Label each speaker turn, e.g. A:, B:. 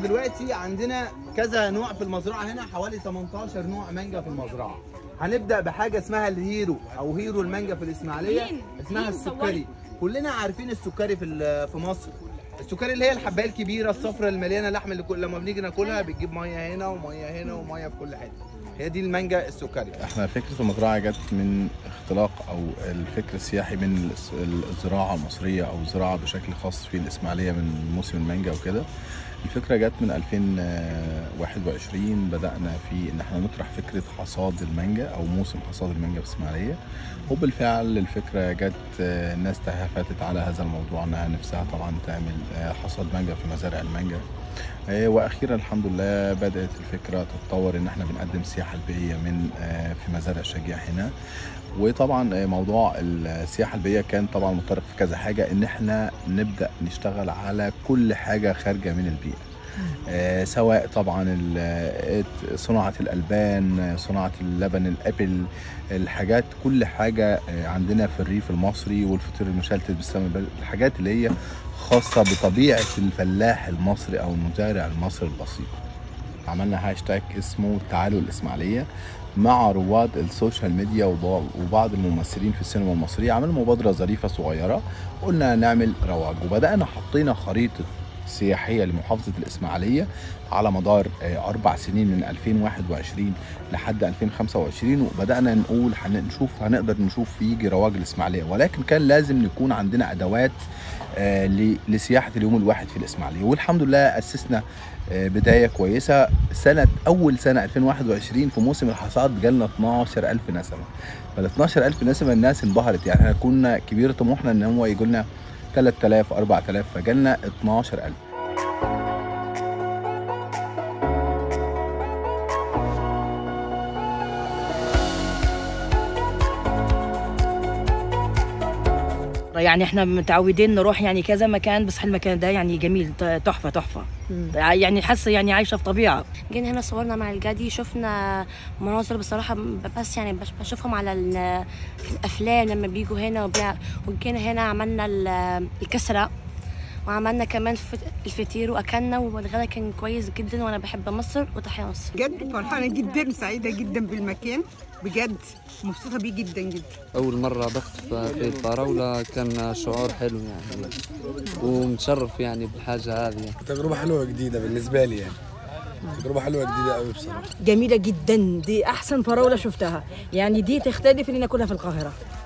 A: دلوقتي عندنا كذا نوع في المزرعه هنا حوالي 18 نوع مانجا في المزرعه هنبدا بحاجه اسمها الهيرو او هيرو المانجا في الاسماعيليه
B: مين؟
A: اسمها
B: مين
A: السكري
B: صوري؟
A: كلنا عارفين السكري في ال- في مصر السكري اللي هي الحبايه الكبيره الصفراء المليانه لحم اللي كل لما بنيجي ناكلها بتجيب ميه هنا وميه هنا وميه في كل حته هي دي المانجا السكري
C: احنا فكره المزرعه جت من اختلاق او الفكر السياحي من الس- الزراعه المصريه او الزراعه بشكل خاص في الاسماعيليه من موسم المانجا وكده الفكره جت من 2021 بدانا في ان احنا نطرح فكره حصاد المانجا او موسم حصاد المانجا في الاسماعيليه وبالفعل الفكره جت آه، الناس تهافتت على هذا الموضوع انها نفسها طبعا تعمل آه، حصاد مانجا في مزارع المانجا آه، واخيرا الحمد لله بدات الفكره تتطور ان احنا بنقدم سياحه البيئيه من آه، في مزارع شجيع هنا وطبعا آه، موضوع السياحه البيئيه كان طبعا متطرق في كذا حاجه ان احنا نبدا نشتغل على كل حاجه خارجه من البيئه آه، سواء طبعا ال- آه، صناعه الالبان آه، صناعه اللبن الابل الحاجات كل حاجه آه، عندنا في الريف المصري والفطير المشلتت بالسمن البلدي الحاجات اللي هي خاصه بطبيعه الفلاح المصري او المزارع المصري البسيط عملنا هاشتاج اسمه تعالوا الاسماعيليه مع رواد السوشيال ميديا وب- وبعض الممثلين في السينما المصرية عملنا مبادرة ظريفة صغيرة قلنا نعمل رواج وبدأنا حطينا خريطة سياحية لمحافظة الإسماعيلية على مدار آه، أربع سنين من 2021 لحد 2025 وبدأنا نقول هنشوف هنقدر نشوف يجي رواج الإسماعيلية ولكن كان لازم يكون عندنا أدوات آه، ل- لسياحة اليوم الواحد في الإسماعيلية والحمد لله أسسنا آه، بداية كويسة سنة أول سنة 2021 في موسم الحصاد جالنا 12000 نسمة فال 12000 نسمة الناس انبهرت يعني احنا كنا كبير طموحنا إن هو يجي لنا 3000 4000 فجالنا 12000
D: يعني احنا متعودين نروح يعني كذا مكان بس المكان ده يعني جميل ت- تحفه تحفه يعني حاسه يعني عايشه في طبيعه
B: جينا هنا صورنا مع الجدي شفنا مناظر بصراحة بس يعني بش- بشوفهم على ال- في الأفلام لما بيجوا هنا وبنع- وجينا هنا عملنا ال- الكسرة وعملنا كمان فت- الفطير وأكلنا والغدا كان كويس جدا وأنا بحب مصر وتحيا مصر
E: بجد فرحانة جدا سعيدة جدا بالمكان بجد مبسوطة بيه جدا جدا
F: أول مرة بخطف في الفراولة كان شعور حلو يعني ومتشرف يعني بالحاجة هذه يعني.
G: تجربة حلوة جديدة بالنسبة لي يعني تجربة حلوة جديدة قوي بصراحة
H: جميلة جدا دي أحسن فراولة شفتها يعني دي تختلف اللي ناكلها في القاهرة